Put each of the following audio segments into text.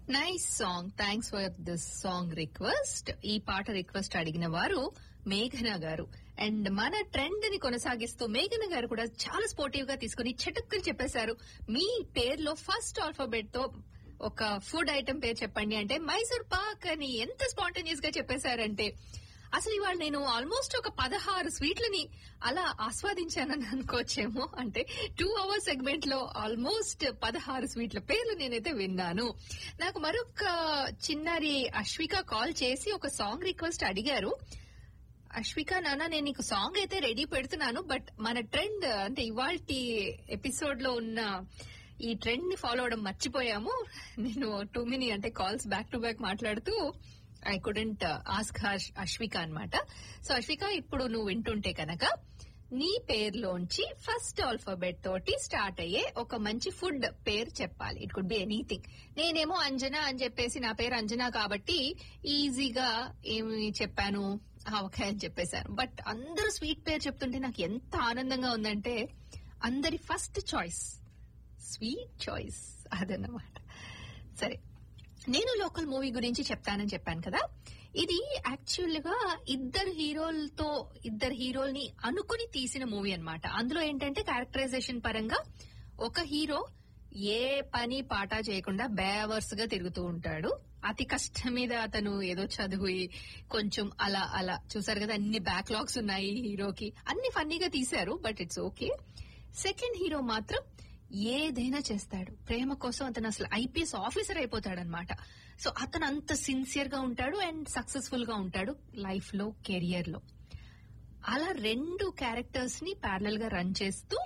nice song thanks for this song request ఈ పాట request అడిగిన వారు మేఘన గారు అండ్ మన ట్రెండ్ ని కొనసాగిస్తూ మేఘన గారు కూడా చాలా స్పోర్టివ్ గా తీసుకుని చటుక్కుని చెప్పేశారు మీ పేరులో ఫస్ట్ ఆల్ఫాబెట్ తో ఒక ఫుడ్ ఐటమ్ పేరు చెప్పండి అంటే మైసూర్ పాక్ అని ఎంత స్పాంటేనియస్ గా చెప్పేశారంటే అసలు ఇవాళ నేను ఆల్మోస్ట్ ఒక పదహారు స్వీట్లని అలా ఆస్వాదించానని అనుకోవచ్చేమో అంటే టూ అవర్ సెగ్మెంట్ లో ఆల్మోస్ట్ పదహారు స్వీట్ల పేర్లు నేనైతే విన్నాను నాకు మరొక చిన్నారి అశ్విక కాల్ చేసి ఒక సాంగ్ రిక్వెస్ట్ అడిగారు అశ్విక నాన్న నేను నీకు సాంగ్ అయితే రెడీ పెడుతున్నాను బట్ మన ట్రెండ్ అంటే ఇవాళ ఎపిసోడ్ లో ఉన్న ఈ ట్రెండ్ ని ఫాలో అవడం మర్చిపోయాము నేను టూ మినీ అంటే కాల్స్ బ్యాక్ టు బ్యాక్ మాట్లాడుతూ ఐ కుడెంట్ ఆస్క్ అశ్విక అన్నమాట సో అశ్విక ఇప్పుడు నువ్వు వింటుంటే కనుక నీ పేరులోంచి ఫస్ట్ ఆల్ఫాబెట్ తోటి స్టార్ట్ అయ్యే ఒక మంచి ఫుడ్ పేరు చెప్పాలి ఇట్ కుడ్ బి ఎనీథింగ్ నేనేమో అంజనా అని చెప్పేసి నా పేరు అంజనా కాబట్టి ఈజీగా ఏమి చెప్పాను ఆవకాయ అని చెప్పేశాను బట్ అందరూ స్వీట్ పేరు చెప్తుంటే నాకు ఎంత ఆనందంగా ఉందంటే అందరి ఫస్ట్ చాయిస్ స్వీట్ చాయిస్ అదన్నమాట సరే నేను లోకల్ మూవీ గురించి చెప్తానని చెప్పాను కదా ఇది యాక్చువల్ గా ఇద్దరు హీరోలతో ఇద్దరు హీరోల్ని అనుకుని తీసిన మూవీ అన్నమాట అందులో ఏంటంటే క్యారెక్టరైజేషన్ పరంగా ఒక హీరో ఏ పని పాట చేయకుండా బేవర్స్ గా తిరుగుతూ ఉంటాడు అతి కష్టం మీద అతను ఏదో చదువు కొంచెం అలా అలా చూసారు కదా అన్ని బ్యాక్లాగ్స్ ఉన్నాయి హీరోకి అన్ని ఫన్నీగా తీశారు but it's okay second hero మాత్రం ఏదైనా చేస్తాడు ప్రేమ కోసం అతను అసలు ఐపీఎస్ ఆఫీసర్ అయిపోతాడనమాట సో అతను అంత సిన్సియర్ గా ఉంటాడు అండ్ సక్సెస్ఫుల్ గా ఉంటాడు లైఫ్ లో కెరియర్ లో అలా రెండు క్యారెక్టర్స్ ని ప్యారల్ గా రన్ చేస్తూ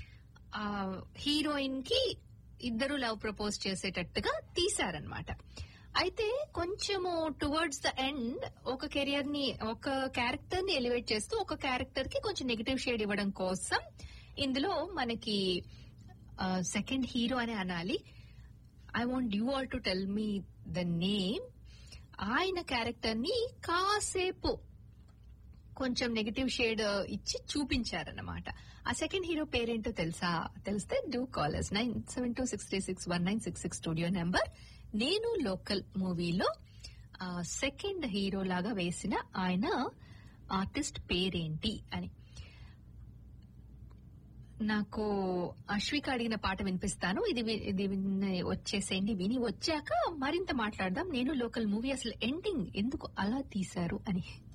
హీరోయిన్ కి ఇద్దరు లవ్ ప్రపోజ్ చేసేటట్టుగా తీశారనమాట అయితే కొంచెము టువర్డ్స్ ద ఎండ్ ఒక కెరియర్ ని ఒక క్యారెక్టర్ ని ఎలివేట్ చేస్తూ ఒక క్యారెక్టర్ కి కొంచెం నెగిటివ్ షేడ్ ఇవ్వడం కోసం ఇందులో మనకి సెకండ్ హీరో అని అనాలి I want you all to tell me the name ఆయన క్యారెక్టర్ ని కాసేపు కొంచెం నెగిటివ్ షేడ్ ఇచ్చి చూపించారన్నమాట ఆ సెకండ్ హీరో పేరేంటో తెలుసా తెలిస్తే do callers nine seven two six three six one nine six six studio number నేను లోకల్ మూవీలో సెకండ్ హీరో లాగా వేసిన ఆయన ఆర్టిస్ట్ పేరేంటి అని నాకు అశ్విక అడిగిన పాట వినిపిస్తాను ఇది వి- ఇది విన్న- వచ్చేసేయండి విని వచ్చాక మరింత మాట్లాడదాం నేను లోకల్ మూవీ అసలు ఎండింగ్ ఎందుకు అలా తీశారు అని